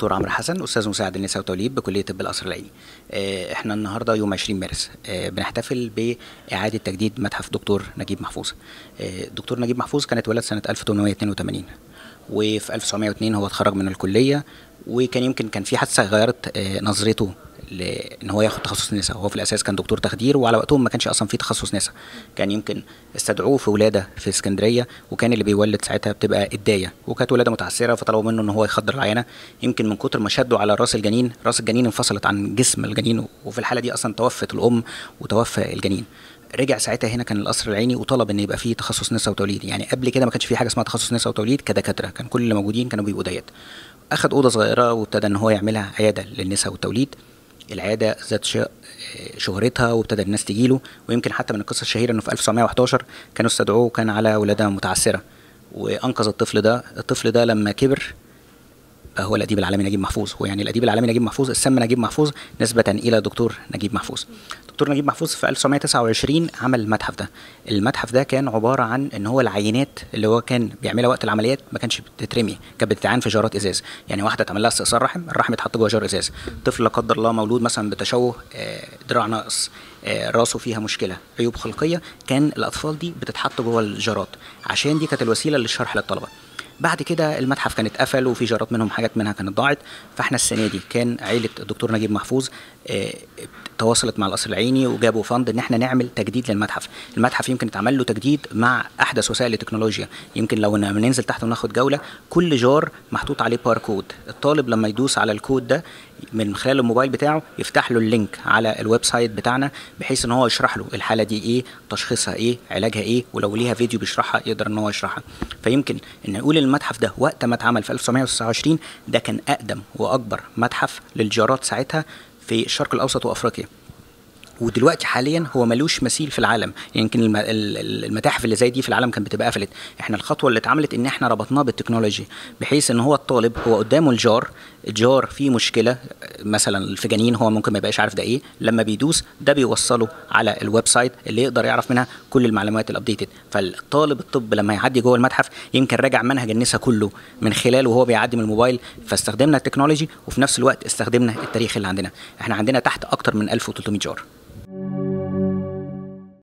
دكتور عمرو حسن استاذ مساعد النساء والتوليد بكليه طب القصر العيني آه، احنا النهارده يوم 20 مارس آه، بنحتفل باعاده تجديد متحف دكتور نجيب محفوظ آه، دكتور نجيب محفوظ كان اتولد سنه 1882 وفي 1902 هو اتخرج من الكليه وكان يمكن كان في حادثه غيرت آه، نظرته لان هو ياخد تخصص نساء هو في الاساس كان دكتور تخدير وعلى وقتهم ما كانش اصلا في تخصص نساء كان يمكن استدعوه في ولاده في اسكندريه وكان اللي بيولد ساعتها بتبقى الدايه وكانت ولاده متعسره فطلبوا منه ان هو يخدر العينه يمكن من كتر ما شدوا على راس الجنين راس الجنين انفصلت عن جسم الجنين وفي الحاله دي اصلا توفت الام وتوفى الجنين رجع ساعتها هنا كان القصر العيني وطلب ان يبقى فيه تخصص نساء وتوليد يعني قبل كده ما كانش في حاجه اسمها تخصص نساء وتوليد كدكاتره كان كل اللي موجودين كانوا بيبقوا ديات اخد اوضه صغيره وابتدى ان هو يعملها عياده للنساء والتوليد العياده ذات ش- شهرتها وابتدى الناس تجيله ويمكن حتى من القصص الشهيره انه في 1911 كانوا استدعوه وكان على ولاده متعسره وانقذ الطفل ده الطفل ده لما كبر بقى هو الاديب العالمي نجيب محفوظ هو يعني الاديب العالمي نجيب محفوظ اتسمى نجيب محفوظ نسبه الى دكتور نجيب محفوظ دكتور نجيب محفوظ في 1929 عمل المتحف ده المتحف ده كان عباره عن ان هو العينات اللي هو كان بيعملها وقت العمليات ما كانش بتترمي كانت بتتعان في جارات ازاز يعني واحده اتعمل لها استئصال رحم الرحم اتحط جوه جار ازاز طفل لا قدر الله مولود مثلا بتشوه آه، دراع ناقص آه، راسه فيها مشكله عيوب خلقيه كان الاطفال دي بتتحط جوه الجارات عشان دي كانت الوسيله للشرح للطلبه بعد كده المتحف كان اتقفل وفي جارات منهم حاجات منها كانت ضاعت فاحنا السنه دي كان عيله الدكتور نجيب محفوظ آه، تواصلت مع القصر العيني وجابوا فند ان احنا نعمل تجديد للمتحف المتحف يمكن اتعمل له تجديد مع احدث وسائل التكنولوجيا يمكن لو ن- ننزل تحت وناخد جوله كل جار محطوط عليه باركود الطالب لما يدوس على الكود ده من خلال الموبايل بتاعه يفتح له اللينك على الويب سايت بتاعنا بحيث ان هو يشرح له الحاله دي ايه تشخيصها ايه علاجها ايه ولو ليها فيديو بيشرحها يقدر ان هو يشرحها فيمكن ان نقول المتحف ده وقت ما اتعمل في 1929 ده كان اقدم واكبر متحف للجارات ساعتها في الشرق الاوسط وافريقيا ودلوقتي حاليا هو ملوش مثيل في العالم يمكن الم- ال- ال- المتاحف اللي زي دي في العالم كانت بتبقى قفلت احنا الخطوه اللي اتعملت ان احنا ربطناه بالتكنولوجي بحيث ان هو الطالب هو قدامه الجار الجار فيه مشكله مثلا في جنين هو ممكن ما يبقاش عارف ده ايه لما بيدوس ده بيوصله على الويب سايت اللي يقدر يعرف منها كل المعلومات الابديتد فالطالب الطب لما يعدي جوه المتحف يمكن راجع منهج النساء كله من خلاله وهو بيعدي من الموبايل فاستخدمنا التكنولوجي وفي نفس الوقت استخدمنا التاريخ اللي عندنا احنا عندنا تحت اكتر من 1300 جار